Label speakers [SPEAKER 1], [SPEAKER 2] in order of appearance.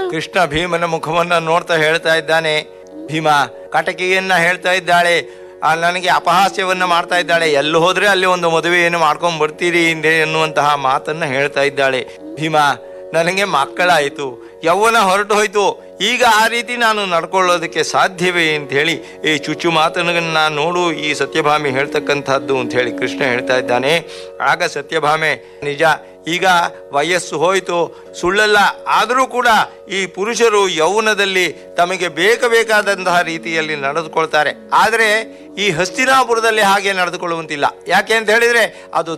[SPEAKER 1] ಕೃಷ್ಣ ಭೀಮನ ಮುಖವನ್ನ ನೋಡ್ತಾ ಹೇಳ್ತಾ ಇದ್ದಾನೆ ಭೀಮ ಕಟಕಿಯನ್ನ ಹೇಳ್ತಾ ಇದ್ದಾಳೆ ಆ, ನನಗೆ ಅಪಹಾಸ್ಯವನ್ನ ಮಾಡ್ತಾ ಇದ್ದಾಳೆ ಎಲ್ಲಿ ಹೋದ್ರೆ ಅಲ್ಲಿ ಒಂದು ಮದುವೆಯನ್ನು ಮಾಡ್ಕೊಂಡ್ ಬರ್ತೀರಿ ಹಿಂದೆ ಎನ್ನುವಂತಹ ಮಾತನ್ನ ಹೇಳ್ತಾ ಇದ್ದಾಳೆ ಭೀಮ ನನಗೆ ಮಕ್ಕಳಾಯಿತು ಯೌವನ ಹೊರಟು ಹೋಯ್ತು ಈಗ ಆ ರೀತಿ ನಾನು ನಡ್ಕೊಳ್ಳೋದಕ್ಕೆ ಸಾಧ್ಯವೇ ಅಂತ ಹೇಳಿ ಈ ಚುಚ್ಚು ಮಾತನ್ನ ನೋಡು ಈ ಸತ್ಯಭಾಮಿ ಹೇಳ್ತಕ್ಕಂಥದ್ದು ಅಂತ ಹೇಳಿ ಕೃಷ್ಣ ಹೇಳ್ತಾ ಇದ್ದಾನೆ ಆಗ ಸತ್ಯಭಾಮೆ ನಿಜ ಈಗ ವಯಸ್ಸು ಹೋಯಿತು ಸುಳ್ಳಲ್ಲ ಆದರೂ ಕೂಡ ಈ ಪುರುಷರು ಯೌವನದಲ್ಲಿ ತಮಗೆ ಬೇಕ ಬೇಕಾದಂತಹ ರೀತಿಯಲ್ಲಿ ನಡೆದುಕೊಳ್ತಾರೆ ಆದರೆ ಈ ಹಸ್ತಿನಾಪುರದಲ್ಲಿ ಹಾಗೆ ನಡೆದುಕೊಳ್ಳುವಂತಿಲ್ಲ ಯಾಕೆ ಅಂತ ಹೇಳಿದ್ರೆ ಅದು